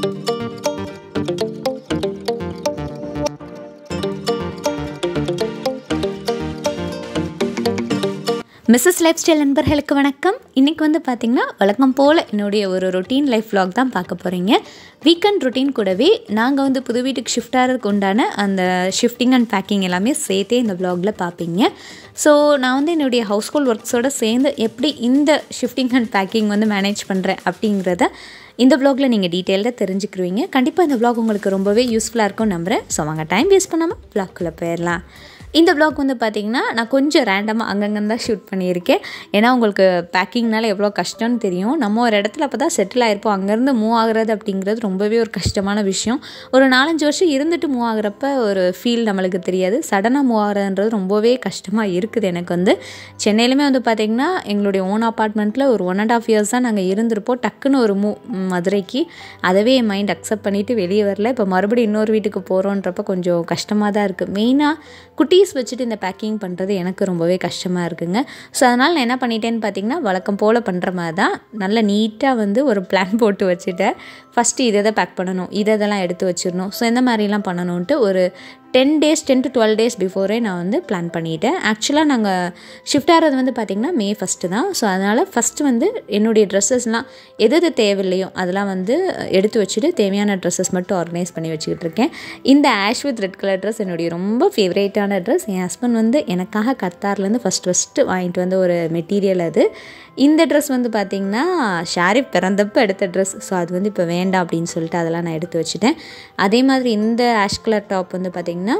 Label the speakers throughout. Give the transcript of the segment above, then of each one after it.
Speaker 1: Mrs life style நண்பர்களுக்கு வணக்கம் இன்றைக்கி வந்து பார்த்திங்கன்னா வழக்கம் போல் என்னுடைய ஒரு ரொட்டீன் லைஃப் vlog தான் பார்க்க போகிறீங்க வீக்கெண்ட் ரொட்டீன் கூடவே நாங்கள் வந்து புது வீட்டுக்கு ஷிஃப்ட் ஆகிறதுக்கு உண்டான அந்த ஷிஃப்டிங் அண்ட் பேக்கிங் எல்லாமே சேர்த்தே இந்த vlogல பார்ப்பீங்க ஸோ நான் வந்து என்னுடைய ஹவுஸ் ஹோல்ட் ஒர்க்ஸோடு சேர்ந்து எப்படி இந்த ஷிஃப்டிங் அண்ட் பேக்கிங் வந்து மேனேஜ் பண்ணுறேன் அப்படிங்கிறத இந்த vlogல நீங்கள் டீட்டெயில்டாக தெரிஞ்சுக்கிருவீங்க கண்டிப்பாக இந்த vlog உங்களுக்கு ரொம்பவே யூஸ்ஃபுல்லாக இருக்கும் நம்புகிறேன் ஸோ வாங்க டைம் வேஸ்ட் பண்ணாமல் vlogக்குள்ளே போயிடலாம் இந்த vlog வந்து பார்த்திங்கன்னா நான் கொஞ்சம் ரேண்டமாக அங்கங்கே தான் ஷூட் பண்ணியிருக்கேன் ஏன்னா உங்களுக்கு பேக்கிங்னால எவ்வளோ கஷ்டம்னு தெரியும் நம்ம ஒரு இடத்துல அப்போ தான் செட்டில் ஆகிருப்போம் அங்கேருந்து மூவ் ஆகுறது அப்படிங்கிறது ரொம்பவே ஒரு கஷ்டமான விஷயம் ஒரு நாலஞ்சு வருஷம் இருந்துட்டு மூவ் ஆகுறப்ப ஒரு ஃபீல் நம்மளுக்கு தெரியாது சடனாக மூவ் ஆகுறதுன்றது ரொம்பவே கஷ்டமாக இருக்குது எனக்கு வந்து சென்னையிலுமே வந்து பார்த்திங்கன்னா எங்களுடைய ஓன் அப்பார்ட்மெண்ட்டில் ஒரு ஒன் அண்ட் ஆஃப் இயர்ஸ் தான் நாங்கள் இருந்திருப்போம் டக்குன்னு ஒரு மூ மதுரைக்கு அதவே என் மைண்ட் அக்செப்ட் பண்ணிவிட்டு வெளியே வரல இப்போ மறுபடியும் இன்னொரு வீட்டுக்கு போகிறோன்றப்ப கொஞ்சம் கஷ்டமாக தான் இருக்குது மெயினாக குட்டீஸ் வச்சுட்டு இந்த பேக்கிங் பண்ணுறது எனக்கு ரொம்பவே கஷ்டமாக இருக்குங்க ஸோ அதனால் நான் என்ன பண்ணிட்டேன்னு பார்த்தீங்கன்னா வழக்கம் போல் பண்ணுற மாதிரி தான் நல்ல நீட்டாக வந்து ஒரு பிளான் போட்டு வச்சுட்டேன் ஃபஸ்ட்டு இதை இதை பேக் பண்ணணும் இதை இதெல்லாம் எடுத்து வச்சிடணும் ஸோ இந்த மாதிரிலாம் பண்ணணுன்ட்டு ஒரு ten days ten to twelve days பிஃபோரே நான் வந்து பிளான் பண்ணிட்டேன் ஆக்சுவலாக நாங்கள் ஷிஃப்ட் ஆகிறது வந்து பார்த்திங்கன்னா மே ஃபஸ்ட்டு தான் ஸோ அதனால் ஃபஸ்ட்டு வந்து என்னுடைய ட்ரெஸ்ஸஸ்லாம் எது எது தேவையில்லையோ அதெல்லாம் வந்து எடுத்து வச்சுட்டு தேவையான ட்ரெஸ்ஸஸ் மட்டும் ஆர்கனைஸ் பண்ணி வச்சுக்கிட்டு இருக்கேன் இந்த ash with red colour dress என்னுடைய ரொம்ப ஃபேவரேட்டான ட்ரெஸ் என் ஹஸ்பண்ட் வந்து எனக்காக கத்தார்லேருந்து ஃபஸ்ட் ஃபஸ்ட்டு வாங்கிட்டு வந்த ஒரு மெட்டீரியல் அது இந்த ட்ரெஸ் வந்து பார்த்திங்கன்னா ஷாரிப் பிறந்தப்போ எடுத்த ட்ரெஸ் ஸோ அது வந்து இப்போ வேண்டாம் அப்படின்னு சொல்லிட்டு அதெல்லாம் நான் எடுத்து வச்சுட்டேன் அதே மாதிரி இந்த ஆஷ் கலர் டாப் வந்து பார்த்திங்கன்னா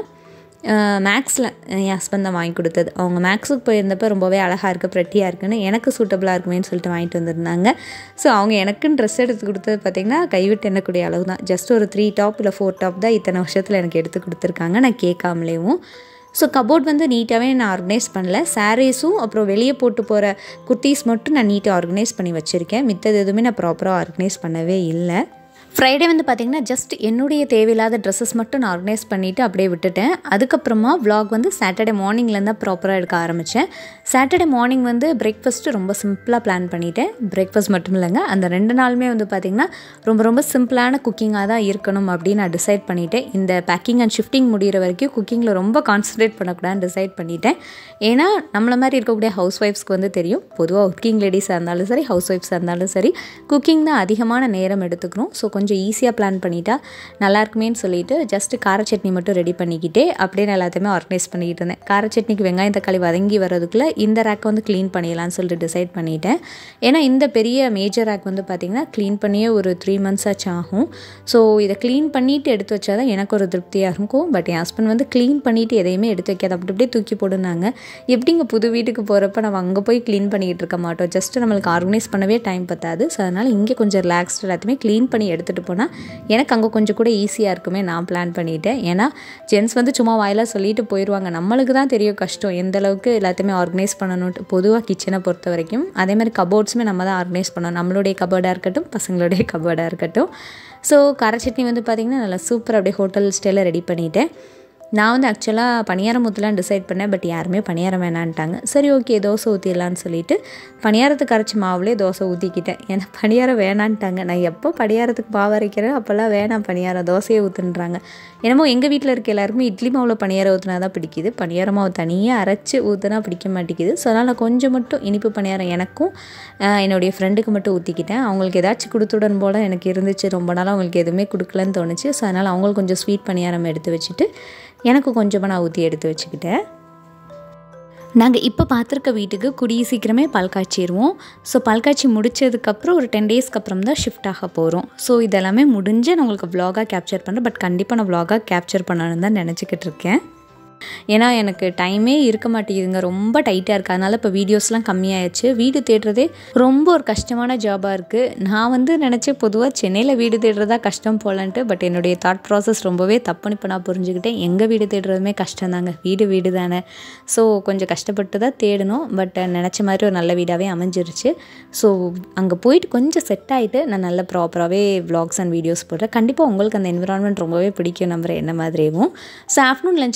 Speaker 1: மேக்ஸில் என் ஹஸ்பண்ட் தான் வாங்கி கொடுத்தது அவங்க மேக்ஸுக்கு போயிருந்தப்போ ரொம்பவே அழகாக இருக்குது ப்ரெட்டியாக இருக்குன்னு எனக்கு சூட்டபுளாக இருக்குமேன்னு சொல்லிட்டு வாங்கிட்டு வந்திருந்தாங்க ஸோ அவங்க எனக்குன்னு ட்ரெஸ் எடுத்து கொடுத்தது பார்த்திங்கன்னா கைவிட்டு எண்ணக்கூடிய அளவு தான் ஜஸ்ட் ஒரு த்ரீ டாப் இல்லை ஃபோர் டாப் தான் இத்தனை வருஷத்தில் எனக்கு எடுத்து கொடுத்துருக்காங்க நான் கேட்காமலேவும் ஸோ கபோர்ட் வந்து நீட்டாகவே நான் ஆர்கனைஸ் பண்ணல சாரீஸும் அப்புறம் வெளியே போட்டு போகிற குர்த்தீஸ் மட்டும் நான் நீட்டாக ஆர்கனைஸ் பண்ணி வச்சுருக்கேன் மித்தது எதுவுமே நான் ப்ராப்பராக ஆர்கனைஸ் பண்ணவே இல்லை ஃப்ரைடே வந்து பார்த்திங்கன்னா ஜஸ்ட் என்னுடைய தேவையில்லாத ட்ரெஸ்ஸஸ் மட்டும் நான் ஆர்கனைஸ் பண்ணிவிட்டு அப்படியே விட்டுட்டேன் அதுக்கப்புறமா vlog வந்து சாட்டர்டே மார்னிங்லேருந்து தான் ப்ராப்பராக எடுக்க ஆரம்பித்தேன் சாட்டர்டே மார்னிங் வந்து பிரேக்ஃபாஸ்ட்டு ரொம்ப சிம்பிளாக பிளான் பண்ணிட்டேன் பிரேக்ஃபாஸ்ட் மட்டும் இல்லைங்க அந்த ரெண்டு நாளுமே வந்து பார்த்திங்கன்னா ரொம்ப ரொம்ப சிம்பிளான குக்கிங்காக தான் இருக்கணும் அப்படின்னு நான் டிசைட் பண்ணிட்டேன் இந்த பேக்கிங் அண்ட் ஷிஃப்டிங் முடிகிற வரைக்கும் குக்கிங்கில் ரொம்ப கான்சன்ட்ரேட் பண்ணக்கூடாதுன்னு டிசைட் பண்ணிட்டேன் ஏன்னா நம்மளை மாதிரி இருக்கக்கூடிய ஹவுஸ் ஒய்ஃப்ஸ்க்கு வந்து தெரியும் பொதுவாக ஒர்க்கிங் லேடிஸாக இருந்தாலும் சரி ஹவுஸ் ஒய்ஃப்ஸாக இருந்தாலும் சரி குக்கிங் தான் அதிகமான நேரம் எடுத்துக்கிறோம் ஸோ கொஞ்சம் ஈஸியாக பிளான் பண்ணிட்டா நல்லா இருக்குமேன்னு சொல்லிட்டு ஜஸ்ட்டு கார சட்னி மட்டும் ரெடி பண்ணிக்கிட்டே அப்படியே நான் எல்லாத்தையுமே ஆர்கனைஸ் பண்ணிக்கிட்டு இருந்தேன் கார சட்னிக்கு வெங்காயம் தக்காளி வதங்கி வரதுக்குள்ளே இந்த ரேக்கை வந்து க்ளீன் பண்ணிடலாம்னு சொல்லிட்டு டிசைட் பண்ணிட்டேன் ஏன்னா இந்த பெரிய மேஜர் ரேக் வந்து பார்த்திங்கன்னா க்ளீன் பண்ணியே ஒரு த்ரீ மந்த்ஸ் ஆச்சு ஆகும் ஸோ இதை க்ளீன் பண்ணிவிட்டு எடுத்து வச்சா தான் எனக்கு ஒரு திருப்தியாக இருக்கும் பட் என் ஹஸ்பண்ட் வந்து க்ளீன் பண்ணிவிட்டு எதையுமே எடுத்து வைக்காது அப்படி அப்படியே தூக்கி போடுனாங்க எப்படிங்க புது வீட்டுக்கு போகிறப்ப நம்ம அங்கே போய் க்ளீன் பண்ணிக்கிட்டு இருக்க மாட்டோம் ஜஸ்ட்டு நம்மளுக்கு ஆர்கனைஸ் பண்ணவே டைம் பத்தாது ஸோ அதனால் இங்கே கொஞ்சம் ரிலாக்ஸ்டு எல்லாத்தையுமே க்ளீன் பண்ணி எடுத்துகிட்டு போனால் எனக்கு அங்கே கொஞ்சம் கூட ஈஸியாக இருக்குமே நான் பிளான் பண்ணிட்டேன் ஏன்னா ஜென்ஸ் வந்து சும்மா வாயிலாக சொல்லிட்டு போயிடுவாங்க நம்மளுக்கு தான் தெரியும் கஷ்டம் எந்த அளவுக்கு எல்லாத்தையுமே ஆர்கனைஸ் பண்ணணும்ட்டு பொதுவாக கிச்சனை பொறுத்த வரைக்கும் அதே மாதிரி கபோர்ட்ஸுமே நம்ம தான் ஆர்கனைஸ் பண்ணணும் நம்மளுடைய கபோர்டாக இருக்கட்டும் பசங்களுடைய கபோர்டாக இருக்கட்டும் ஸோ கார சட்னி வந்து பார்த்திங்கன்னா நல்லா சூப்பர் அப்படியே ஹோட்டல் ஸ்டைலில் ரெடி பண்ணிட்டேன் நான் வந்து ஆக்சுவலாக பணியாரம் ஊற்றலான்னு டிசைட் பண்ணேன் பட் யாருமே பணியாரம் வேணான்ட்டாங்க சரி ஓகே தோசை ஊற்றிடலான்னு சொல்லிட்டு பணியாரத்துக்கு அரைச்சி மாவுலேயே தோசை ஊற்றிக்கிட்டேன் ஏன்னா பணியாரம் வேணான்ட்டாங்க நான் எப்போ பணியாரத்துக்கு மாவு அரைக்கிறேன் அப்போல்லாம் வேணாம் பணியாரம் தோசையை ஊற்றுன்றாங்க என்னமோ எங்கள் வீட்டில் இருக்க எல்லாருக்குமே இட்லி மாவில் பணியாரம் ஊற்றினா தான் பிடிக்குது பணியார மாவு தனியாக அரைச்சி ஊற்றினா பிடிக்க மாட்டேங்குது ஸோ அதனால் நான் கொஞ்சம் மட்டும் இனிப்பு பணியாரம் எனக்கும் என்னுடைய ஃப்ரெண்டுக்கு மட்டும் ஊற்றிக்கிட்டேன் அவங்களுக்கு ஏதாச்சும் கொடுத்துடன் போல் எனக்கு இருந்துச்சு ரொம்ப நாள் அவங்களுக்கு எதுவுமே கொடுக்கலன்னு தோணுச்சு ஸோ அதனால் அவங்களுக்கு கொஞ்சம் ஸ்வீட் பணியாரம் எடுத்து வச்சுட்டு எனக்கு கொஞ்சமாக நான் ஊற்றி எடுத்து வச்சுக்கிட்டேன் நாங்கள் இப்போ பார்த்துருக்க வீட்டுக்கு கூடிய சீக்கிரமே பால் காய்ச்சிடுவோம் ஸோ பால் காய்ச்சி முடிச்சதுக்கப்புறம் ஒரு டென் டேஸ்க்கு அப்புறம் தான் ஷிஃப்ட் ஆக போகிறோம் ஸோ இதெல்லாமே முடிஞ்சு நான் உங்களுக்கு vlog-ஆ கேப்சர் பண்ணுறேன் பட் கண்டிப்பாக நான் vlog-ஆ கேப்சர் பண்ணணும்னு தான் நினச்சிக்கிட்டு இருக்கேன் ஏன்னா எனக்கு டைமே இருக்க மாட்டேங்குதுங்க ரொம்ப டைட்டாக இருக்குது அதனால் இப்போ வீடியோஸ்லாம் கம்மியாயிடுச்சு வீடு தேடுறதே ரொம்ப ஒரு கஷ்டமான ஜாபாக இருக்குது நான் வந்து நினச்சேன் பொதுவாக சென்னையில் வீடு தேடுறதா கஷ்டம் போலன்ட்டு பட் என்னுடைய தாட் ப்ராசஸ் ரொம்பவே தப்புன்னு இப்போ நான் புரிஞ்சுக்கிட்டேன் எங்கள் வீடு தேடுறதுமே கஷ்டம் தாங்க வீடு வீடு தானே ஸோ கொஞ்சம் கஷ்டப்பட்டு தான் தேடணும் பட் நினச்ச மாதிரி ஒரு நல்ல வீடாகவே அமைஞ்சிருச்சு ஸோ அங்கே போயிட்டு கொஞ்சம் செட் ஆகிட்டு நான் நல்ல ப்ராப்பராகவே vlogs அண்ட் வீடியோஸ் போடுறேன் கண்டிப்பாக உங்களுக்கு அந்த என்விரான்மெண்ட் ரொம்பவே பிடிக்கும் நம்புகிறேன் என்ன மாதிரியும் ஸோ ஆஃப்டர்நூன் லஞ்சுக்கு வந்து ஒன்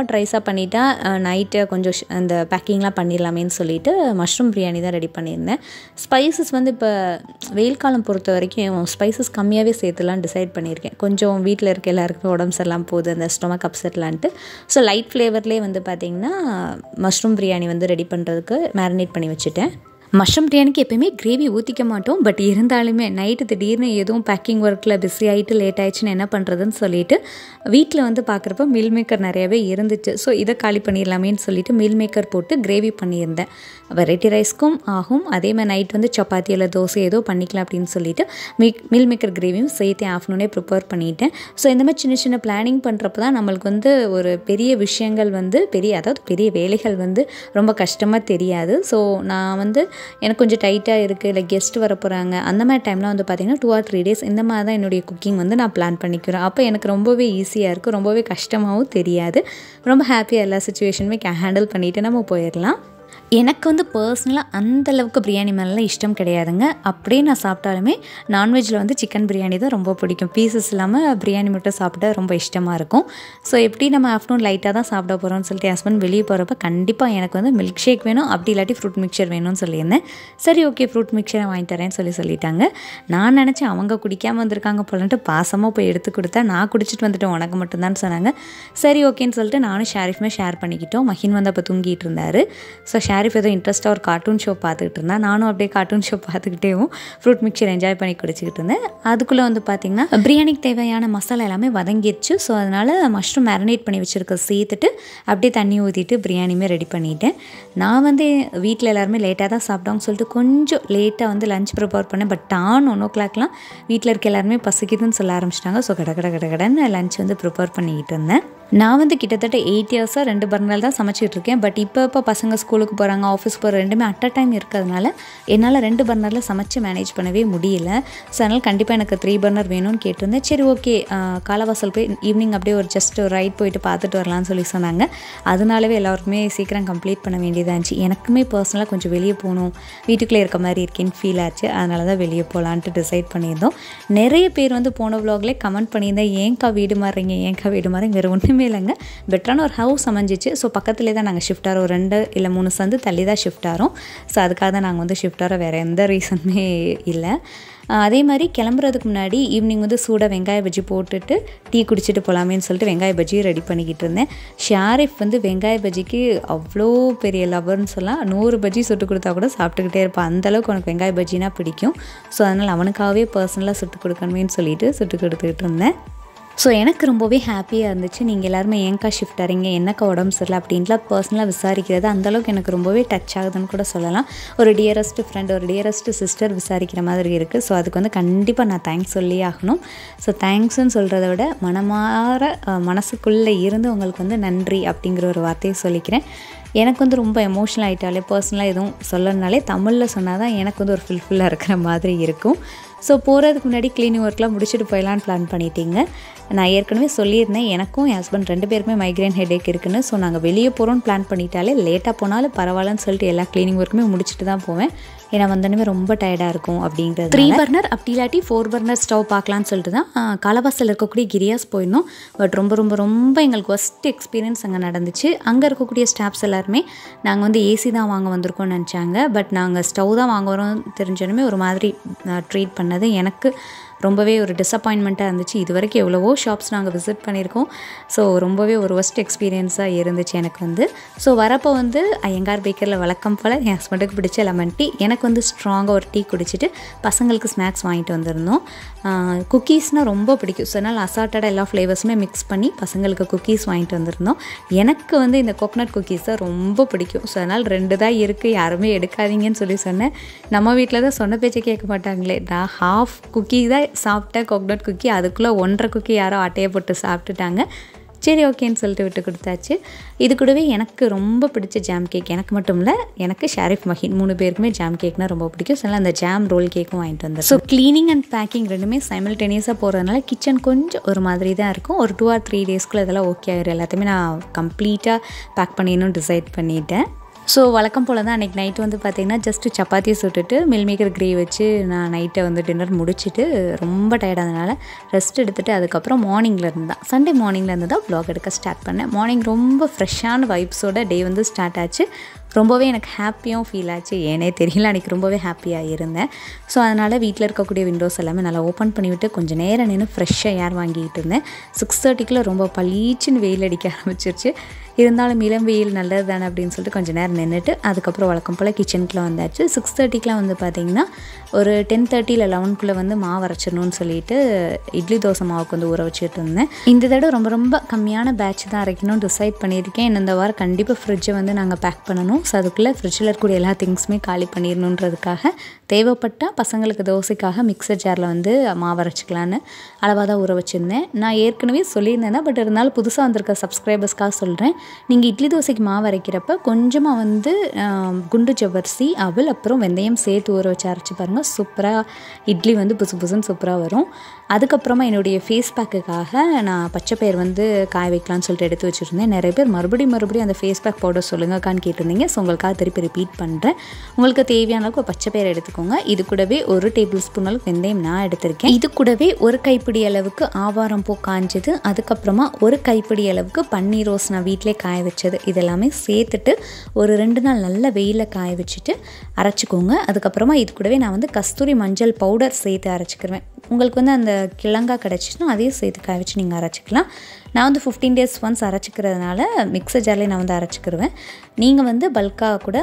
Speaker 1: பாட் ரைஸாக பண்ணிட்டா நைட்டு கொஞ்சம் ஷ்- அந்த பேக்கிங்லாம் பண்ணிடலாமேன்னு சொல்லிட்டு மஷ்ரூம் பிரியாணி தான் ரெடி பண்ணியிருந்தேன் ஸ்பைசஸ் வந்து இப்போ வெயில் காலம் பொறுத்த வரைக்கும் ஸ்பைசஸ் கம்மியாகவே சேர்த்துலாம் டிசைட் பண்ணியிருக்கேன் கொஞ்சம் வீட்டில் இருக்க எல்லாருக்குமே உடம்பு சரியில்லாமல் போகுது அந்த ஸ்டொமக் அப்செட்லான்ட்டு ஸோ லைட் ஃப்ளேவர்லேயே வந்து பார்த்திங்கன்னா மஷ்ரூம் பிரியாணி வந்து ரெடி பண்ணுறதுக்கு மேரினேட் பண்ணி வச்சுட்டேன் மஷ்ரூம் பிரியாணிக்கு எப்பயுமே கிரேவி ஊற்றிக்க மாட்டோம் பட் இருந்தாலுமே நைட்டு திடீர்னு எதுவும் பேக்கிங் ஒர்க்கில் பிஸி ஆகிட்டு லேட் ஆயிடுச்சுன்னு என்ன பண்ணுறதுன்னு சொல்லிட்டு வீட்டில் வந்து பார்க்குறப்ப மீல் மேக்கர் நிறையவே இருந்துச்சு ஸோ இதை காலி பண்ணிடலாமேன்னு சொல்லிட்டு மீல் மேக்கர் போட்டு கிரேவி பண்ணியிருந்தேன் வெரைட்டி ரைஸ்க்கும் ஆகும் அதே மாதிரி நைட் வந்து சப்பாத்தி இல்லை தோசை ஏதோ பண்ணிக்கலாம் அப்படின்னு சொல்லிட்டு மீ மீல் மேக்கர் கிரேவியும் சேர்த்து ஆஃப்டர்நூனே ப்ரிப்பேர் பண்ணிட்டேன் ஸோ இந்த மாதிரி சின்ன சின்ன பிளானிங் பண்ணுறப்ப தான் நம்மளுக்கு வந்து ஒரு பெரிய விஷயங்கள் வந்து பெரிய அதாவது பெரிய வேலைகள் வந்து ரொம்ப கஷ்டமாக தெரியாது ஸோ நான் வந்து எனக்கு கொஞ்சம் டைட்டாக இருக்குது இல்லை கெஸ்ட் வர போகிறாங்க அந்த மாதிரி டைம்லாம் வந்து பார்த்திங்கன்னா டூ ஆர் த்ரீ டேஸ் இந்த மாதிரி தான் என்னுடைய குக்கிங் வந்து நான் பிளான் பண்ணிக்கிறேன் அப்போ எனக்கு ரொம்பவே ஈஸியாக இருக்கும் ரொம்பவே கஷ்டமாகவும் தெரியாது ரொம்ப ஹாப்பியாக எல்லா சுச்சுவேஷனுமே ஹேண்டில் பண்ணிவிட்டு நம்ம போயிடலாம் எனக்கு வந்து பர்சனலாக அந்த அளவுக்கு பிரியாணி மேலாம் இஷ்டம் கிடையாதுங்க அப்படியே நான் சாப்பிட்டாலுமே நான்வெஜ்ஜில் வந்து சிக்கன் பிரியாணி தான் ரொம்ப பிடிக்கும் பீசஸ் இல்லாமல் பிரியாணி மட்டும் சாப்பிட ரொம்ப இஷ்டமாக இருக்கும் ஸோ எப்படி நம்ம ஆஃப்டர்நூன் லைட்டாக தான் சாப்பிட போகிறோம்னு சொல்லிட்டு ஹஸ்பண்ட் வெளியே போகிறப்ப கண்டிப்பாக எனக்கு வந்து மில்க் ஷேக் வேணும் அப்படி இல்லாட்டி ஃப்ரூட் மிக்சர் வேணும்னு சொல்லியிருந்தேன் சரி ஓகே ஃப்ரூட் மிக்சரை வாங்கி தரேன்னு சொல்லி சொல்லிட்டாங்க நான் நினச்சேன் அவங்க குடிக்காமல் வந்திருக்காங்க போலன்ட்டு பாசமாக போய் எடுத்து கொடுத்தா நான் குடிச்சிட்டு வந்துட்டேன் உனக்கு மட்டும்தான் சொன்னாங்க சரி ஓகேன்னு சொல்லிட்டு நானும் ஷாரிஃப்மே ஷேர் பண்ணிக்கிட்டோம் மஹின் வந்து அப்போ தூங்கிட்டு இருந்தார் ஸோ ஷாரிஃப் ஏதோ இன்ட்ரெஸ்ட்டாக ஒரு கார்ட்டூன் ஷோ பார்த்துக்கிட்டு இருந்தேன் நானும் அப்படியே கார்ட்டூன் ஷோ பார்த்துக்கிட்டேவும் ஃப்ரூட் மிக்சர் என்ஜாய் பண்ணி குடிச்சிக்கிட்டு இருந்தேன் அதுக்குள்ளே வந்து பார்த்திங்கன்னா பிரியாணிக்கு தேவையான மசாலா எல்லாமே வதங்கிடுச்சு ஸோ அதனால் மஷ்ரூம் மேரினேட் பண்ணி வச்சுருக்க சேர்த்துட்டு அப்படியே தண்ணி ஊற்றிட்டு பிரியாணியுமே ரெடி பண்ணிட்டேன் நான் வந்து வீட்டில் எல்லாருமே லேட்டாக தான் சாப்பிட்டோம்னு சொல்லிட்டு கொஞ்சம் லேட்டாக வந்து லஞ்ச் ப்ரிப்பேர் பண்ணேன் பட் டான் ஒன் ஓ கிளாக்லாம் வீட்டில் இருக்க எல்லாருமே பசிக்குதுன்னு சொல்ல ஆரம்பிச்சிட்டாங்க ஸோ கட கட கட கடன்னு லஞ்ச் வந்து ப்ரிப்பேர் பண்ணிக்கிட்டு இருந்தேன் நான் வந்து கிட்டத்தட்ட எயிட் இயர்ஸாக ரெண்டு பர்னர் தான் சமைச்சிட்டு இருக்கேன் பட் இப்போ இப்போ பசங்க ஸ்கூலுக்கு போகிறாங்க ஆஃபீஸ் போகிற ரெண்டுமே அட் அ டைம் இருக்கிறதுனால என்னால் ரெண்டு பர்னரில் சமைச்சு மேனேஜ் பண்ணவே முடியல ஸோ அதனால் கண்டிப்பாக எனக்கு த்ரீ பர்னர் வேணும்னு கேட்டிருந்தேன் சரி ஓகே காலவாசல் போய் ஈவினிங் அப்படியே ஒரு ஜஸ்ட் ஒரு ரைட் போயிட்டு பார்த்துட்டு வரலாம்னு சொல்லி சொன்னாங்க அதனாலவே எல்லாருக்குமே சீக்கிரம் கம்ப்ளீட் பண்ண வேண்டியதாக இருந்துச்சு எனக்குமே பர்சனலாக கொஞ்சம் வெளியே போகணும் வீட்டுக்குள்ளே இருக்க மாதிரி இருக்கேன்னு ஃபீல் ஆச்சு அதனால தான் வெளியே போகலான்ட்டு டிசைட் பண்ணியிருந்தோம் நிறைய பேர் வந்து போன vlogலே கமெண்ட் பண்ணியிருந்தேன் ஏன்க்கா வீடு மாறுறீங்க ஏன்க்கா வீடு மாறுறீங்க வேறு ஒன்றுமே இல்லைங்க பெட்டரான ஒரு ஹவுஸ் அமைஞ்சிச்சு ஸோ பக்கத்துலேயே தான் நாங்கள் ஷிஃப்ட் ஆகிறோம் ரெண்டு இல்லை மூணு சந்து தள்ளி தான் ஷிஃப்ட் ஆகிறோம் ஸோ அதுக்காக தான் நாங்கள் வந்து ஷிஃப்ட் ஆகிறோம் வேறு எந்த ரீசனுமே இல்லை ஆஹ் அதே மாதிரி கிளம்புறதுக்கு முன்னாடி ஈவினிங் வந்து சூடாக வெங்காய பஜ்ஜி போட்டுட்டு டீ குடிச்சிட்டு போகலாமேன்னு சொல்லிட்டு வெங்காய பஜ்ஜியும் ரெடி பண்ணிக்கிட்டு இருந்தேன் ஷாரிஃப் வந்து வெங்காய பஜ்ஜிக்கு அவ்வளோ பெரிய லவர்னு சொல்லலாம் நூறு பஜ்ஜி சுட்டு கொடுத்தா கூட சாப்பிட்டுக்கிட்டே இருப்பான் அந்தளவுக்கு உனக்கு வெங்காய பஜ்ஜினா பிடிக்கும் ஸோ அதனால் அவனுக்காகவே பர்சனலாக சுட்டு கொடுக்கணுமேன்னு சொல்லிட்டு சுட்டு கொடுத்துக்கிட்டு இருந்தேன் ஸோ எனக்கு ரொம்பவே ஹாப்பியாக இருந்துச்சு நீங்கள் எல்லாருமே ஏன்க்கா ஷிஃப்ட் ஆறீங்க என்னக்கா உடம்பு சரியில்லை அப்படின்லாம் பர்சனலாக விசாரிக்கிறது அந்தளவுக்கு எனக்கு ரொம்பவே டச் ஆகுதுன்னு கூட சொல்லலாம் ஒரு டியரஸ்ட் ஃப்ரெண்ட் ஒரு டியரஸ்ட் சிஸ்டர் விசாரிக்கிற மாதிரி இருக்குது ஸோ அதுக்கு வந்து கண்டிப்பாக நான் தேங்க்ஸ் சொல்லி ஆகணும் ஸோ தேங்க்ஸ்ன்னு சொல்கிறத விட மனமாற அஹ், மனசுக்குள்ளே இருந்து உங்களுக்கு வந்து நன்றி அப்படிங்கிற ஒரு வார்த்தையை சொல்லிக்கிறேன் எனக்கு வந்து ரொம்ப எமோஷனல் ஆகிட்டாலே பர்சனலாக எதுவும் சொல்லணுனாலே தமிழில் சொன்னால் தான் எனக்கு வந்து ஒரு ஃபுல்ஃபில்லாக இருக்கிற மாதிரி இருக்கும் ஸோ போகிறதுக்கு முன்னாடி க்ளீனிங் ஒர்க்லாம் முடிச்சுட்டு போயிடலான்னு பிளான் பண்ணிட்டீங்க நான் ஏற்கனவே சொல்லியிருந்தேன் எனக்கும் என் ஹஸ்பண்ட் ரெண்டு பேருக்குமே மைக்ரைன் ஹெடேக் இருக்குன்னு ஸோ நாங்கள் வெளியே போகிறோம்னு பிளான் பண்ணிட்டாலே லேட்டாக போனாலும் பரவாயில்லன்னு சொல்லிட்டு எல்லா க்ளீனிங் ஒர்க்குமே முடிச்சுட்டு தான் போவேன் ஏன்னா வந்தோடனே ரொம்ப டயர்டாக இருக்கும் அப்படிங்கிறது த்ரீ பர்னர் அப்படி இல்லாட்டி ஃபோர் பர்னர் ஸ்டவ் பார்க்கலான்னு சொல்லிட்டு தான் ஆ, காலவாசல் இருக்கக்கூடிய கிரியாஸ் போயிருந்தோம் பட் ரொம்ப ரொம்ப ரொம்ப எங்களுக்கு ஒஸ்ட் எக்ஸ்பீரியன்ஸ் அங்கே நடந்துச்சு அங்கே இருக்கக்கூடிய ஸ்டாஃப்ஸ் எல்லாருமே நாங்கள் வந்து ஏசி தான் வாங்க வந்திருக்கோம்னு நினச்சாங்க பட் நாங்கள் ஸ்டவ் தான் வாங்க வரோம் தெரிஞ்சோடனே ஒரு மாதிரி ட்ரீட் பண்ணது எனக்கு ரொம்பவே ஒரு டிசப்பாயின்மெண்ட்டாக இருந்துச்சு இது வரைக்கும் எவ்வளவோ ஷாப்ஸ் நாங்கள் விசிட் பண்ணியிருக்கோம் ஸோ ரொம்பவே ஒரு ஒஸ்ட் எக்ஸ்பீரியன்ஸாக இருந்துச்சு எனக்கு வந்து ஸோ வரப்போ வந்து ஐயங்கார் பேக்கரில் வழக்கம் போல் என் ஹஸ்பண்டுக்கு பிடிச்ச லெமன் டீ எனக்கு வந்து ஸ்ட்ராங்காக ஒரு டீ குடிச்சிட்டு பசங்களுக்கு ஸ்நாக்ஸ் வாங்கிட்டு வந்திருந்தோம் குக்கீஸ்னால் ரொம்ப பிடிக்கும் ஸோ அதனால் அசால்ட்டடாக எல்லா ஃப்ளேவர்ஸுமே மிக்ஸ் பண்ணி பசங்களுக்கு குக்கீஸ் வாங்கிட்டு வந்திருந்தோம் எனக்கு வந்து இந்த கோகனட் குக்கீஸ் தான் ரொம்ப பிடிக்கும் ஸோ அதனால் ரெண்டு தான் இருக்குது யாருமே எடுக்காதீங்கன்னு சொல்லி சொன்னேன் நம்ம வீட்டில் தான் சொன்ன பேச்சை கேட்க மாட்டாங்களே நான் ஹாஃப் குக்கி தான் சாப்பிட்டேன் கோகனட் குக்கி அதுக்குள்ளே ஒன்றரை குக்கி யாரோ ஆட்டையை போட்டு சாப்பிட்டுட்டாங்க சரி ஓகேன்னு சொல்லிட்டு விட்டு கொடுத்தாச்சு இது கூடவே எனக்கு ரொம்ப பிடிச்ச ஜாம் கேக் எனக்கு மட்டும் இல்லை எனக்கு ஷாரிஃப் மஹின் மூணு பேருக்குமே ஜாம் கேக்னா ரொம்ப பிடிக்கும் ஸோ அந்த ஜாம் ரோல் கேக்கும் வாங்கிட்டு வந்தேன் ஸோ க்ளீனிங் அண்ட் பேக்கிங் ரெண்டுமே சைமல்டேனியஸாக போகிறதுனால கிச்சன் கொஞ்சம் ஒரு மாதிரி தான் இருக்கும் ஒரு டூ ஆர் த்ரீ டேஸ்க்குள்ளே இதெல்லாம் ஓகே ஆயிரும் எல்லாத்தையுமே நான் கம்ப்ளீட்டாக பேக் பண்ணிடணும் டிசைட் பண்ணிட்டேன் ஸோ வழக்கம் போல் தான் அன்றைக்கி நைட்டு வந்து பார்த்திங்கன்னா ஜஸ்ட்டு சப்பாத்தி சுட்டுட்டு மில் மேக்கர் கிரேவி வச்சு நான் நைட்டை வந்து டின்னர் முடிச்சுட்டு ரொம்ப டயர்டானதுனால ரெஸ்ட் எடுத்துகிட்டு அதுக்கப்புறம் மார்னிங்கில் இருந்து தான் சண்டே மார்னிங்கில் இருந்து தான் வ்ளாக் எடுக்க ஸ்டார்ட் பண்ணேன் மார்னிங் ரொம்ப ஃப்ரெஷ்ஷான வைப்ஸோட டே வந்து ஸ்டார்ட் ஆச்சு ரொம்பவே எனக்கு ஹாப்பியாகவும் ஃபீல் ஆச்சு ஏனே தெரியல அன்றைக்கி ரொம்பவே ஹாப்பியாக இருந்தேன் ஸோ அதனால் வீட்டில் இருக்கக்கூடிய விண்டோஸ் எல்லாமே நல்லா ஓப்பன் பண்ணிவிட்டு கொஞ்சம் நேரம் நின்று ஃப்ரெஷ்ஷாக ஏர் வாங்கிட்டு இருந்தேன் சிக்ஸ் தேர்ட்டிக்குள்ளே ரொம்ப பளீச்சுன்னு வெயில் அடிக்க ஆரம்பிச்சிருச்சு இருந்தாலும் இளம் வெயில் நல்லது தானே அப்படின்னு சொல்லிட்டு கொஞ்சம் நேரம் நின்றுட்டு அதுக்கப்புறம் வழக்கம் போல் கிச்சனுக்குள்ளே வந்தாச்சு சிக்ஸ் தேர்ட்டிக்கெலாம் வந்து பார்த்திங்கன்னா ஒரு டென் தேர்ட்டி இல்லை லெவனுக்குள்ளே வந்து மாவு அரைச்சிடணும்னு சொல்லிட்டு இட்லி தோசை மாவுக்கு வந்து ஊற வச்சுட்டு இருந்தேன் இந்த தடவை ரொம்ப ரொம்ப கம்மியான பேட்ச் தான் அரைக்கணும்னு டிசைட் பண்ணியிருக்கேன் இந்த வாரம் கண்டிப்பாக ஃப்ரிட்ஜை வந்து நாங்கள் பேக் பண்ணணும் ஸோ அதுக்குள்ளே ஃப்ரிட்ஜில் இருக்கக்கூடிய எல்லா திங்ஸுமே காலி பண்ணிடணுன்றதுக்காக தேவைப்பட்டால் பசங்களுக்கு தோசைக்காக மிக்சர் ஜாரில் வந்து மாவு அரைச்சிக்கலான்னு அளவாக தான் ஊற வச்சுருந்தேன் நான் ஏற்கனவே சொல்லியிருந்தேன் தான் பட் இருந்தாலும் புதுசாக வந்திருக்க சப்ஸ்கிரைபர்ஸ்க்காக சொல்கிறேன் நீங்கள் இட்லி தோசைக்கு மாவு அரைக்கிறப்ப கொஞ்சமாக வந்து குண்டு ஜவ்வரிசி அவல் அப்புறம் வெந்தயம் சேர்த்து ஊற வச்சு அரைச்சி பாருங்கள் சூப்பராக இட்லி வந்து புசு புசுன்னு சூப்பராக வரும் அதுக்கப்புறமா என்னுடைய ஃபேஸ் பேக்குக்காக நான் பச்சை பயிர் வந்து காய வைக்கலான்னு சொல்லிட்டு எடுத்து வச்சுருந்தேன் நிறைய பேர் மறுபடியும் மறுபடியும் அந்த ஃபேஸ் பேக் பவுடர் சொல்லுங்கக்கான்னு கேட்டிருந்தீங்க ஸோ உங்களுக்காக திருப்பி ரிப்பீட் பண்ணுறேன் உங்களுக்கு தேவையான அளவுக்கு பச்சை பயிர் எடுத்துக்கோங்க இது கூடவே ஒரு டேபிள் ஸ்பூன் அளவுக்கு வெந்தயம் நான் எடுத்திருக்கேன் இது கூடவே ஒரு கைப்பிடி அளவுக்கு ஆவாரம் பூ காஞ்சது அதுக்கப்புறமா ஒரு கைப்பிடி அளவுக்கு பன்னீர் ரோஸ் நான் வீட்டிலே காய வச்சது இதெல்லாமே சேர்த்துட்டு ஒரு ரெண்டு நாள் நல்ல வெயிலில் காய வச்சுட்டு அரைச்சிக்கோங்க அதுக்கப்புறமா இது கூடவே நான் வந்து கஸ்தூரி மஞ்சள் பவுடர் சேர்த்து அரைச்சிக்கிருவேன் உங்களுக்கு வந்து அந்த கிழங்கா கிடச்சிச்சுன்னா அதையும் சேர்த்து காய வச்சு நீங்கள் அரைச்சிக்கலாம் நான் வந்து ஃபிஃப்டீன் டேஸ் ஒன்ஸ் அரைச்சிக்கிறதுனால மிக்சர் ஜார்லேயே நான் வந்து அரைச்சிக்கிருவேன் நீங்கள் வந்து பல்காக கூட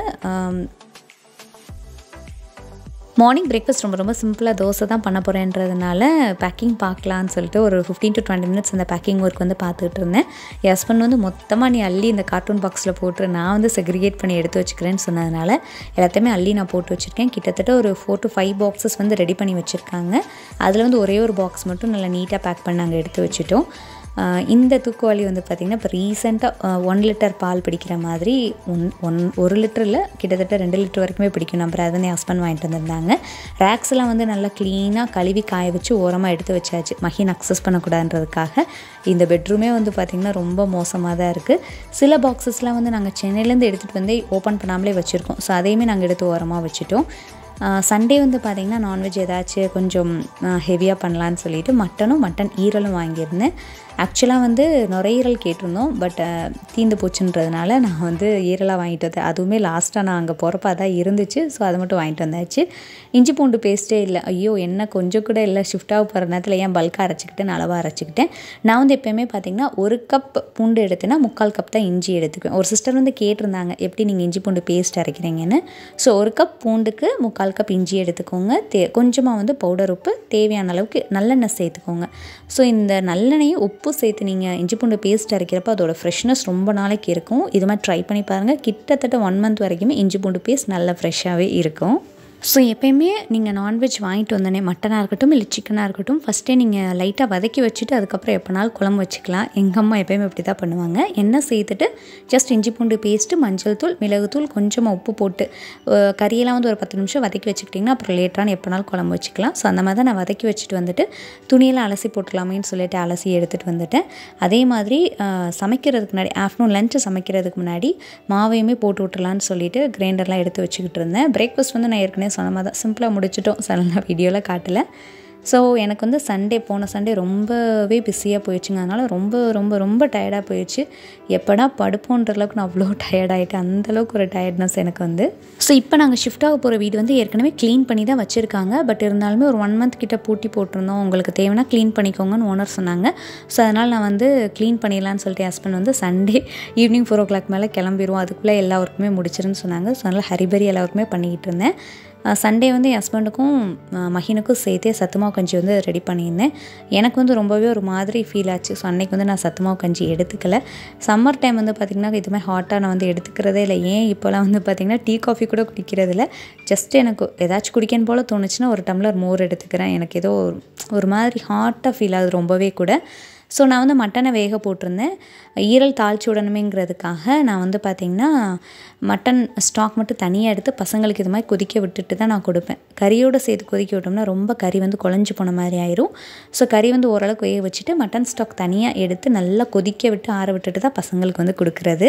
Speaker 1: மார்னிங் பிரேக்ஃபாஸ்ட் ரொம்ப ரொம்ப சிம்பிளாக தோசை தான் பண்ண போகிறேன்றதுனால பேக்கிங் பார்க்கலான்னு சொல்லிட்டு ஒரு ஃபிஃப்டீன் டு டுவெண்ட்டி மினிட்ஸ் அந்த பேக்கிங் ஒர்க் வந்து பார்த்துட்டு இருந்தேன் என் ஹஸ்பண்ட் வந்து மொத்தமாக நீ அள்ளி இந்த கார்ட்டூன் பாக்ஸில் போட்டு நான் வந்து செக்ரிகேட் பண்ணி எடுத்து வச்சுக்கிறேன்னு சொன்னதுனால எல்லாத்தையுமே அள்ளி நான் போட்டு வச்சுருக்கேன் கிட்டத்தட்ட ஒரு ஃபோர் டு ஃபைவ் பாக்ஸஸ் வந்து ரெடி பண்ணி வச்சுருக்காங்க அதில் வந்து ஒரே ஒரு பாக்ஸ் மட்டும் நல்லா நீட்டாக பேக் பண்ணி நாங்கள் எடுத்து வச்சுட்டோம் இந்த தூக்குவாளி வந்து பார்த்திங்கன்னா இப்போ ரீசெண்டாக ஒன் லிட்டர் பால் பிடிக்கிற மாதிரி ஒன் ஒன் ஒரு லிட்டரில் கிட்டத்தட்ட ரெண்டு லிட்டர் வரைக்குமே பிடிக்கும் நம்ம அதை என் ஹஸ்பண்ட் வாங்கிட்டு வந்திருந்தாங்க ரேக்ஸ்லாம் வந்து நல்லா க்ளீனாக கழுவி காய வச்சு ஓரமாக எடுத்து வச்சாச்சு மஹின் அக்சஸ் பண்ணக்கூடாதுன்றதுக்காக இந்த பெட்ரூமே வந்து பார்த்திங்கன்னா ரொம்ப மோசமாக தான் இருக்குது சில பாக்ஸஸ்லாம் வந்து நாங்கள் சென்னையிலேருந்து எடுத்துகிட்டு வந்து ஓப்பன் பண்ணாமலே வச்சுருக்கோம் ஸோ அதையுமே நாங்கள் எடுத்து ஓரமாக வச்சுட்டோம் சண்டே வந்து பார்த்திங்கன்னா நான்வெஜ் ஏதாச்சும் கொஞ்சம் ஹெவியாக பண்ணலான்னு சொல்லிட்டு மட்டனும் மட்டன் ஈரலும் வாங்கியிருந்தேன் ஆக்சுவலாக வந்து நுரையீரல் கேட்டிருந்தோம் பட் தீந்து போச்சுன்றதுனால நான் வந்து ஈரலாக வாங்கிட்டு வந்தேன் அதுவுமே லாஸ்ட்டாக நான் அங்கே போகிறப்ப அதான் இருந்துச்சு ஸோ அதை மட்டும் வாங்கிட்டு வந்தாச்சு இஞ்சி பூண்டு பேஸ்ட்டே இல்லை ஐயோ என்ன கொஞ்சம் கூட இல்லை ஷிஃப்டாக போகிற நேரத்தில் ஏன் பல்காக அரைச்சிக்கிட்டேன் அளவாக அரைச்சிக்கிட்டேன் நான் வந்து எப்போயுமே பார்த்திங்கன்னா ஒரு கப் பூண்டு எடுத்தேன்னா முக்கால் கப் தான் இஞ்சி எடுத்துக்குவேன் ஒரு சிஸ்டர் வந்து கேட்டிருந்தாங்க எப்படி நீங்கள் இஞ்சி பூண்டு பேஸ்ட் அரைக்கிறீங்கன்னு ஸோ ஒரு கப் பூண்டுக்கு முக்கால் கால் கப் இஞ்சி எடுத்துக்கோங்க தே கொஞ்சமாக வந்து பவுடர் உப்பு தேவையான அளவுக்கு நல்லெண்ணெய் சேர்த்துக்கோங்க ஸோ இந்த நல்லெண்ணெயும் உப்பு சேர்த்து நீங்கள் இஞ்சி பூண்டு பேஸ்ட் அரைக்கிறப்ப அதோட ஃப்ரெஷ்னஸ் ரொம்ப நாளைக்கு இருக்கும் இது மாதிரி ட்ரை பண்ணி பாருங்கள் கிட்டத்தட்ட ஒன் மந்த் வரைக்குமே இஞ்சி பூண்டு பேஸ்ட் நல்லா ஃப்ரெஷ்ஷாகவே இருக்கும் ஸோ எப்போயுமே நீங்கள் நான்வெஜ் வாங்கிட்டு வந்தோடனே மட்டனாக இருக்கட்டும் இல்லை சிக்கனாக இருக்கட்டும் ஃபஸ்ட்டே நீங்கள் லைட்டாக வதக்கி வச்சுட்டு அதுக்கப்புறம் எப்போனாலும் குழம்பு வச்சுக்கலாம் எங்கள் அம்மா எப்போயுமே இப்படி தான் பண்ணுவாங்க எண்ணெய் சேர்த்துட்டு ஜஸ்ட் இஞ்சி பூண்டு பேஸ்ட்டு மஞ்சள் தூள் மிளகுத்தூள் கொஞ்சமாக உப்பு போட்டு கறியெல்லாம் வந்து ஒரு பத்து நிமிஷம் வதக்கி வச்சுக்கிட்டிங்கன்னா அப்புறம் லேட்டான எப்போனாலும் குழம்பு வச்சுக்கலாம் ஸோ அந்த மாதிரி தான் நான் வதக்கி வச்சுட்டு வந்துட்டு துணியெல்லாம் அலசி போட்டுக்கலாமேன்னு சொல்லிட்டு அலசி எடுத்துகிட்டு வந்துட்டேன் அதே மாதிரி சமைக்கிறதுக்கு முன்னாடி ஆஃப்டர்நூன் லஞ்சு சமைக்கிறதுக்கு முன்னாடி மாவையுமே போட்டு விட்டுலான்னு சொல்லிட்டு கிரைண்டர்லாம் எடுத்து வச்சுக்கிட்டு இருந்தேன் பிரேக்ஃபாஸ்ட் வந்து நான் ஏற்கனவே சொன்ன மாதிரி தான் சிம்பிளாக முடிச்சிட்டோம் சில நான் வீடியோவில் காட்டலை ஸோ எனக்கு வந்து சண்டே போன சண்டே ரொம்பவே பிஸியாக போயிடுச்சுங்க அதனால் ரொம்ப ரொம்ப ரொம்ப டயர்டாக போயிடுச்சு எப்படா படுப்போன்ற அளவுக்கு நான் அவ்வளோ டயர்டாயிட்டேன் அந்தளவுக்கு ஒரு டயர்ட்னஸ் எனக்கு வந்து ஸோ இப்போ நாங்கள் ஷிஃப்ட் ஆக போகிற வீடு வந்து ஏற்கனவே க்ளீன் பண்ணி தான் வச்சுருக்காங்க பட் இருந்தாலுமே ஒரு ஒன் மந்த் கிட்ட பூட்டி போட்டிருந்தோம் உங்களுக்கு தேவைன்னா க்ளீன் பண்ணிக்கோங்கன்னு ஓனர் சொன்னாங்க ஸோ அதனால் நான் வந்து க்ளீன் பண்ணிடலான்னு சொல்லிட்டு ஹஸ்பண்ட் வந்து Sunday evening four o'clock மேலே கிளம்பிடுவோம் அதுக்குள்ளே எல்லா ஒர்க்குமே முடிச்சிருன்னு சொன்னாங்க ஸோ அதனால் ஹரிபரி எல்லா ஒர்க்குமே பண்ணிக்கிட்டு இருந்தேன் சண்டே வந்து என் ஹஸ்பண்டுக்கும் மஹினுக்கும் சேர்த்தே சத்துமாவு கஞ்சி வந்து ரெடி பண்ணியிருந்தேன் எனக்கு வந்து ரொம்பவே ஒரு மாதிரி ஃபீல் ஆச்சு ஸோ அன்றைக்கி வந்து நான் சத்துமாவு கஞ்சி எடுத்துக்கல சம்மர் டைம் வந்து பார்த்திங்கன்னா இதுமாதிரி ஹாட்டாக நான் வந்து எடுத்துக்கிறதே இல்லை ஏன் இப்போலாம் வந்து பார்த்திங்கன்னா டீ காஃபி கூட குடிக்கிறது இல்லை ஜஸ்ட் எனக்கு ஏதாச்சும் குடிக்கணும் போல் தோணுச்சுன்னா ஒரு டம்ளர் மோர் எடுத்துக்கிறேன் எனக்கு ஏதோ ஒரு மாதிரி ஹாட்டாக ஃபீல் ஆகுது ரொம்பவே கூட ஸோ நான் வந்து மட்டனை வேக போட்டிருந்தேன் ஈரல் தாளிச்சு விடணுமேங்கிறதுக்காக நான் வந்து பார்த்திங்கன்னா மட்டன் ஸ்டாக் மட்டும் தனியாக எடுத்து பசங்களுக்கு இது மாதிரி கொதிக்க விட்டுட்டு தான் நான் கொடுப்பேன் கறியோடு சேர்த்து கொதிக்க விட்டோம்னா ரொம்ப கறி வந்து குழஞ்சி போன மாதிரி ஆயிரும் ஸோ கறி வந்து ஓரளவுக்கு வேக வச்சுட்டு மட்டன் ஸ்டாக் தனியாக எடுத்து நல்லா கொதிக்க விட்டு ஆற விட்டுட்டு தான் பசங்களுக்கு வந்து கொடுக்குறது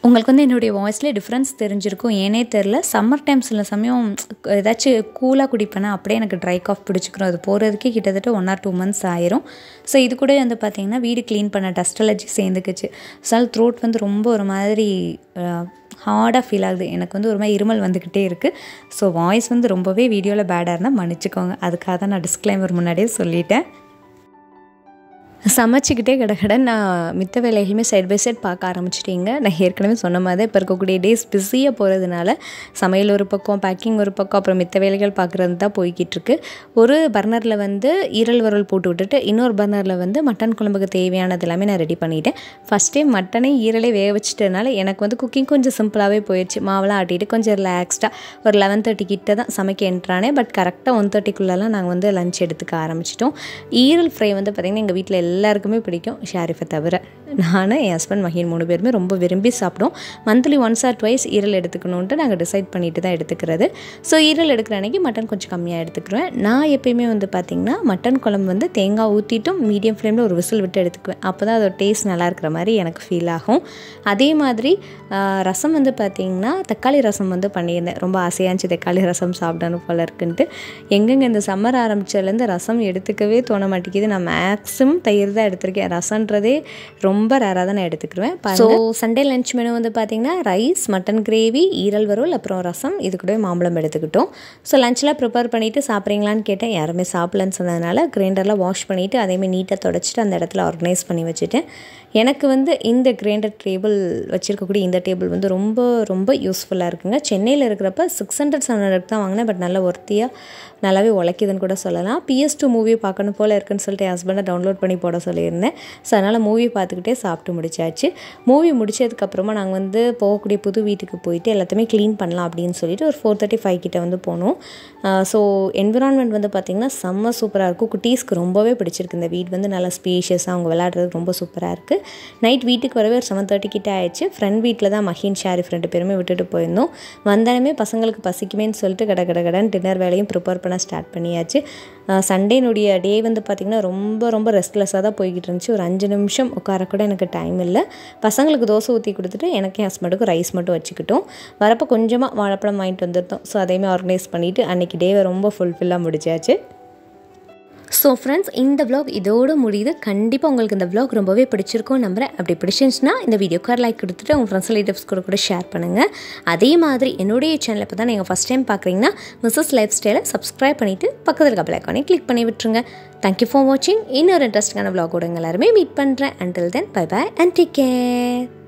Speaker 1: உங்களுக்கு வந்து என்னுடைய வாய்ஸில் டிஃப்ரென்ஸ் தெரிஞ்சிருக்கும் ஏனே தெரில சம்மர் டைம் சில சமயம் ஏதாச்சும் கூலாக குடிப்பேனா அப்படியே எனக்கு ட்ரை காஃப் பிடிச்சிக்கிறோம் அது போகிறதுக்கே கிட்டத்தட்ட ஒன் ஆர் டூ மந்த்ஸ் ஆயிரும் ஸோ இது கூட வந்து பார்த்திங்கன்னா வீடு க்ளீன் பண்ண டஸ்ட் அலர்ஜி சேர்ந்துக்குச்சு ஸோ த்ரோட் வந்து ரொம்ப ஒரு மாதிரி ஹார்டாக ஃபீல் ஆகுது எனக்கு வந்து ஒரு மாதிரி இருமல் வந்துக்கிட்டே இருக்குது ஸோ வாய்ஸ் வந்து ரொம்பவே வீடியோவில் பேடாக இருந்தால் மன்னிச்சுக்கோங்க அதுக்காக தான் நான் டிஸ்க்ளைமர் முன்னாடியே சொல்லிட்டேன் சமைச்சிக்கிட்டே கிடக்கட நான் மித்த வேலைகளுமே சைட் பை சைட் பார்க்க ஆரம்பிச்சிட்டிங்க நான் ஏற்கனவே சொன்ன மாதிரி இப்போ இருக்கக்கூடிய டேஸ் பிஸியாக போகிறதுனால சமையல் ஒரு பக்கம் பேக்கிங் ஒரு பக்கம் அப்புறம் மித்த வேலைகள் பார்க்குறது தான் போய்கிட்டு இருக்கு ஒரு பர்னரில் வந்து ஈரல் வறுவல் போட்டு விட்டுட்டு இன்னொரு பர்னரில் வந்து மட்டன் குழம்புக்கு தேவையானது எல்லாமே நான் ரெடி பண்ணிட்டேன் ஃபஸ்ட் டைம் மட்டனே ஈரலே வேக வச்சுட்டதுனால எனக்கு வந்து குக்கிங் கொஞ்சம் சிம்பிளாகவே போயிடுச்சு மாவெல்லாம் ஆட்டிட்டு கொஞ்சம் ரிலாக்ஸ்டாக ஒரு லெவன் தேர்ட்டி கிட்ட தான் சமைக்க என்ட்ரானே பட் கரெக்டாக ஒன் தேர்ட்டிக்குள்ளெல்லாம் நாங்கள் வந்து லஞ்ச் எடுத்துக்க ஆரம்பிச்சிட்டோம் ஈரல் ஃப்ரை வந்து பார்த்திங்கன்னா எங்கள் வீட்டில் எல்லாருக்குமே பிடிக்கும் ஷாரிஃபை தவிர நான் என் ஹஸ்பண்ட் மஹீன் மூணு பேருமே ரொம்ப விரும்பி சாப்பிடுவோம் மந்த்லி ஒன்ஸ் ஆர் ட்வைஸ் ஈரல் எடுத்துக்கணுன்ட்டு நாங்கள் டிசைட் பண்ணிட்டு தான் எடுத்துக்கிறது ஸோ ஈரல் எடுக்கிற அன்றைக்கி மட்டன் கொஞ்சம் கம்மியாக எடுத்துக்குவேன் நான் எப்பயுமே வந்து பார்த்திங்கன்னா மட்டன் குழம்பு வந்து தேங்காய் ஊற்றிட்டும் மீடியம் ஃப்ளேமில் ஒரு விசில் விட்டு எடுத்துக்குவேன் அப்போ தான் அதோட டேஸ்ட் நல்லா இருக்கிற மாதிரி எனக்கு ஃபீல் ஆகும் அதே மாதிரி ரசம் வந்து பார்த்திங்கன்னா தக்காளி ரசம் வந்து பண்ணியிருந்தேன் ரொம்ப ஆசையாக இருந்துச்சு தக்காளி ரசம் சாப்பிடணும் போல இருக்குன்ட்டு எங்கெங்கே இந்த சம்மர் ஆரம்பிச்சதுலேருந்து ரசம் எடுத்துக்கவே தோண மாட்டேங்குது நான் மேக்ஸிமம் தயிர் தான் எடுத்திருக்கேன் ரசன்றதே ரொம்ப ரேராக தான் நான் எடுத்துக்கிடுவேன் ஸோ சண்டே லஞ்ச் மெனு வந்து பார்த்திங்கன்னா ரைஸ் மட்டன் கிரேவி ஈரல் வறுவல் அப்புறம் ரசம் இது கூடவே மாம்பழம் எடுத்துக்கிட்டோம் ஸோ லஞ்செலாம் ப்ரிப்பேர் பண்ணிவிட்டு சாப்பிட்றீங்களான்னு கேட்டேன் யாருமே சாப்பிடலன்னு சொன்னதுனால கிரைண்டர்லாம் வாஷ் பண்ணிவிட்டு அதேமாதிரி நீட்டாக தொடச்சிட்டு அந்த இடத்துல ஆர்கனைஸ் பண்ணி வச்சுட்டேன் எனக்கு வந்து இந்த கிரைண்டர் டேபிள் வச்சுருக்கக்கூடிய இந்த டேபிள் வந்து ரொம்ப ரொம்ப யூஸ்ஃபுல்லாக இருக்குங்க சென்னையில் இருக்கிறப்ப சிக்ஸ் ஹண்ட்ரட் செவன் ஹண்ட்ரட் தான் வாங்கினேன் பட் நல்லா ஒர்த்தியாக நல்லாவே உழைக்குதுன்னு கூட சொல்லலாம் பிஎஸ் டூ மூவி பார்க்கணும் போல் இருக்குன்னு சொல்லிட்டு என் ஹஸ்பண்டை டவுன்லோட் பண்ணி போட சொல்லியிருந்தேன் ஸோ அதனால் மூவி பார்த்துக்கிட்டே சாப்பிட்டு முடிச்சாச்சு மூவி முடிச்சதுக்கப்புறமா நாங்கள் வந்து போகக்கூடிய புது வீட்டுக்கு போயிட்டு எல்லாத்தையுமே க்ளீன் பண்ணலாம் அப்படின்னு சொல்லிட்டு ஒரு ஃபோர் தேர்ட்டி ஃபைவ் கிட்ட வந்து போனோம் ஸோ என்விரான்மெண்ட் வந்து பார்த்திங்கன்னா செம்ம சூப்பராக இருக்கும் குட்டீஸ்க்கு ரொம்பவே பிடிச்சிருக்கு இந்த வீடு வந்து நல்லா ஸ்பேஷியஸாக அவங்க விளையாடுறதுக்கு ரொம்ப சூப்பராக இருக்குது நைட் வீட்டுக்கு வரவே ஒரு செவன் தேர்ட்டி கிட்ட ஆயிடுச்சு ஃப்ரெண்ட் வீட்டில் தான் மஹீன் ஷாரிஃப் ரெண்டு பேருமே விட்டுட்டு போயிருந்தோம் வந்தாலுமே பசங்களுக்கு பசிக்குமேன்னு சொல்லிட்டு கட கட கடன் டின்னர் வேலையும் ப்ரிப்பேர் பண்ண ஸ்டார்ட் பண்ணியாச்சு சண்டேனுடைய டே வந்து பார்த்திங்கன்னா ரொம்ப ரொம்ப ரெஸ்ட்லெஸ்ஸாக தான் போய்கிட்டு இருந்துச்சு ஒரு அஞ்சு நிமிஷம் உட்கார கூட எனக்கு டைம் இல்லை பசங்களுக்கு தோசை ஊற்றி கொடுத்துட்டு எனக்கு என் ஹஸ்பண்டுக்கு ரைஸ் மட்டும் வச்சுக்கிட்டோம் வரப்போ கொஞ்சமாக வாழைப்பழம் வாங்கிட்டு வந்துருந்தோம் ஸோ அதையுமே ஆர்கனைஸ் பண்ணிவிட்டு அன்றைக்கி டேவை ரொம்ப ஃபுல்ஃபில்லாக முடிச்சாச்சு ஸோ ஃப்ரெண்ட்ஸ் இந்த vlog இதோடு முடியுது கண்டிப்பாக உங்களுக்கு இந்த vlog ரொம்பவே பிடிச்சிருக்கும் நம்புறேன் அப்படி பிடிச்சிருந்துச்சுன்னா இந்த வீடியோக்கு லைக் கொடுத்துட்டு உங்கள் ஃப்ரெண்ட்ஸ் ரிலேட்டிவ்ஸ் கூட கூட ஷேர் பண்ணுங்கள் அதே மாதிரி என்னுடைய சேனலை இப்போ தான் நீங்கள் ஃபஸ்ட் டைம் பார்க்குறீங்கன்னா மிஸ்ஸஸ் லைஃப் ஸ்டைலை சப்ஸ்கிரைப் பண்ணிவிட்டு பக்கத்தில் இருக்க பிளாக்கானே கிளிக் பண்ணி விட்டுருங்க தேங்க்யூ ஃபார் வாட்சிங் இன்னொரு இன்ட்ரெஸ்டிங்கான vlog கூட உங்க எல்லாருமே மீட் பண்ணுறேன் until then bye bye and take care